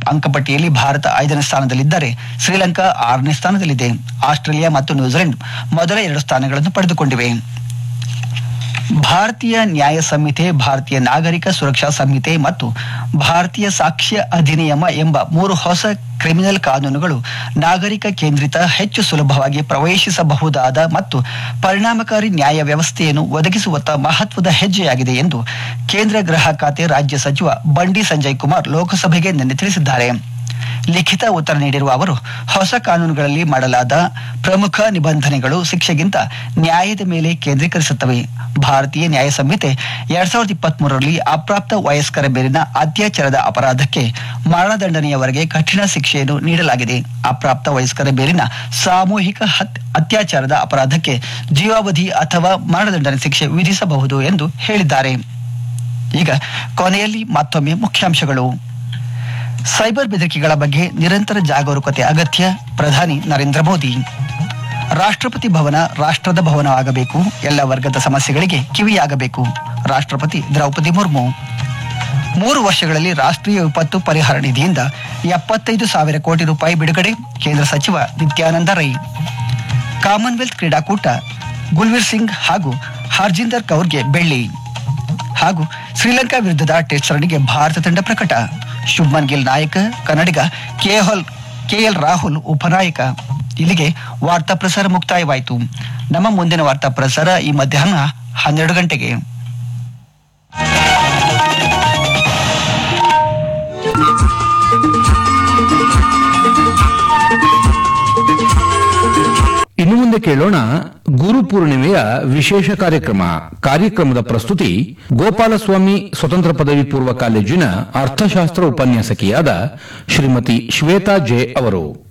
ಅಂಕಪಟ್ಟಿಯಲ್ಲಿ ಭಾರತ ಐದನೇ ಸ್ಥಾನದಲ್ಲಿದ್ದರೆ ಶ್ರೀಲಂಕಾ ಆರನೇ ಸ್ಥಾನದಲ್ಲಿದೆ ಆಸ್ಟ್ರೇಲಿಯಾ ಮತ್ತು ನ್ಯೂಜಿಲೆಂಡ್ ಮೊದಲ ಎರಡು ಸ್ಥಾನಗಳನ್ನು ಪಡೆದುಕೊಂಡಿವೆ ಭಾರತೀಯ ನ್ಯಾಯ ಸಂಹಿತೆ ಭಾರತೀಯ ನಾಗರಿಕ ಸುರಕ್ಷಾ ಸಂಹಿತೆ ಮತ್ತು ಭಾರತೀಯ ಸಾಕ್ಷ್ಯ ಅಧಿನಿಯಮ ಎಂಬ ಮೂರು ಹೊಸ ಕ್ರಿಮಿನಲ್ ಕಾನೂನುಗಳು ನಾಗರಿಕ ಕೇಂದ್ರಿತ ಹೆಚ್ಚು ಸುಲಭವಾಗಿ ಪ್ರವೇಶಿಸಬಹುದಾದ ಮತ್ತು ಪರಿಣಾಮಕಾರಿ ನ್ಯಾಯ ವ್ಯವಸ್ಥೆಯನ್ನು ಒದಗಿಸುವತ್ತ ಮಹತ್ವದ ಹೆಜ್ಜೆಯಾಗಿದೆ ಎಂದು ಕೇಂದ್ರ ಗೃಹ ಖಾತೆ ರಾಜ್ಯ ಸಚಿವ ಬಂಡಿ ಸಂಜಯ್ ಕುಮಾರ್ ಲೋಕಸಭೆಗೆ ನಿನ್ನೆ ತಿಳಿಸಿದ್ದಾರೆ ಲಿಖಿತ ಉತ್ತರ ನೀಡಿರುವ ಅವರು ಹೊಸ ಕಾನೂನುಗಳಲ್ಲಿ ಮಾಡಲಾದ ಪ್ರಮುಖ ನಿಬಂಧನೆಗಳು ಶಿಕ್ಷೆಗಿಂತ ನ್ಯಾಯದ ಮೇಲೆ ಕೇಂದ್ರೀಕರಿಸುತ್ತವೆ ಭಾರತೀಯ ನ್ಯಾಯ ಸಂಹಿತೆ ಎರಡ್ ಸಾವಿರದ ಇಪ್ಪತ್ತ್ ಮೂರರಲ್ಲಿ ಅಪ್ರಾಪ್ತ ವಯಸ್ಕರ ಮೇಲಿನ ಅತ್ಯಾಚಾರದ ಅಪರಾಧಕ್ಕೆ ಮರಣದಂಡನೆಯವರೆಗೆ ಕಠಿಣ ಶಿಕ್ಷೆಯನ್ನು ನೀಡಲಾಗಿದೆ ಅಪ್ರಾಪ್ತ ವಯಸ್ಕರ ಮೇಲಿನ ಸಾಮೂಹಿಕ ಹತ್- ಅತ್ಯಾಚಾರದ ಅಪರಾಧಕ್ಕೆ ಜೀವಾವಧಿ ಅಥವಾ ಮರಣದಂಡನೆ ಶಿಕ್ಷೆ ವಿಧಿಸಬಹುದು ಎಂದು ಹೇಳಿದ್ದಾರೆ ಈಗ ಕೊನೆಯಲ್ಲಿ ಮತ್ತೊಮ್ಮೆ ಮುಖ್ಯಾಂಶಗಳು ಸೈಬರ್ ಬೆದರಿಕೆಗಳ ಬಗ್ಗೆ ನಿರಂತರ ಜಾಗರೂಕತೆ ಅಗತ್ಯ ಪ್ರಧಾನಿ ನರೇಂದ್ರ ಮೋದಿ ರಾಷ್ಟ್ರಪತಿ ಭವನ ರಾಷ್ಟ್ರದ ಭವನವಾಗಬೇಕು ಎಲ್ಲ ವರ್ಗದ ಸಮಸ್ಯೆಗಳಿಗೆ ಕಿವಿಯಾಗಬೇಕು ರಾಷ್ಟ್ರಪತಿ ದ್ರೌಪದಿ ಮುರ್ಮು ಮೂರು ವರ್ಷಗಳಲ್ಲಿ ರಾಷ್ಟ್ರೀಯ ವಿಪತ್ತು ಪರಿಹಾರ ನಿಧಿಯಿಂದ ಎಪ್ಪತ್ತೈದು ಸಾವಿರ ಕೋಟಿ ರೂಪಾಯಿ ಬಿಡುಗಡೆ ಕೇಂದ್ರ ಸಚಿವ ನಿತ್ಯಾನಂದ ರೈ ಕಾಮನ್ವೆಲ್ತ್ ಕ್ರೀಡಾಕೂಟ ಗುಲ್ವೀರ್ ಸಿಂಗ್ ಹಾಗೂ ಹರ್ಜಿಂದರ್ ಕೌರ್ಗೆ ಬೆಳ್ಳಿ ಹಾಗೂ ಶ್ರೀಲಂಕಾ ವಿರುದ್ಧದ ಟೆಸ್ಟ್ ಸರಣಿಗೆ ಭಾರತ ತಂಡ ಪ್ರಕಟ ಶುಭ್ಮನ್ ಗಿಲ್ ನಾಯಕ ಕನ್ನಡಿಗ ಕೆಎಲ್ ಕೆಎಲ್ ರಾಹುಲ್ ಉಪನಾಯಕ ಇಲ್ಲಿಗೆ ವಾರ್ತಾ ಪ್ರಸಾರ ಮುಕ್ತಾಯವಾಯಿತು ನಮ್ಮ ಮುಂದಿನ ವಾರ್ತಾ ಪ್ರಸಾರ ಈ ಮಧ್ಯಾಹ್ನ ಹನ್ನೆರಡು ಗಂಟೆಗೆ ಇನ್ನು ಮುಂದೆ ಕೇಳೋಣ ಗುರು ಪೂರ್ಣಿಮೆಯ ವಿಶೇಷ ಕಾರ್ಯಕ್ರಮ ಕಾರ್ಯಕ್ರಮದ ಪ್ರಸ್ತುತಿ ಗೋಪಾಲಸ್ವಾಮಿ ಸ್ವತಂತ್ರ ಪದವಿ ಪೂರ್ವ ಕಾಲೇಜಿನ ಅರ್ಥಶಾಸ್ತ್ರ ಉಪನ್ಯಾಸಕಿಯಾದ ಶ್ರೀಮತಿ ಶ್ವೇತಾ ಜೆ ಅವರು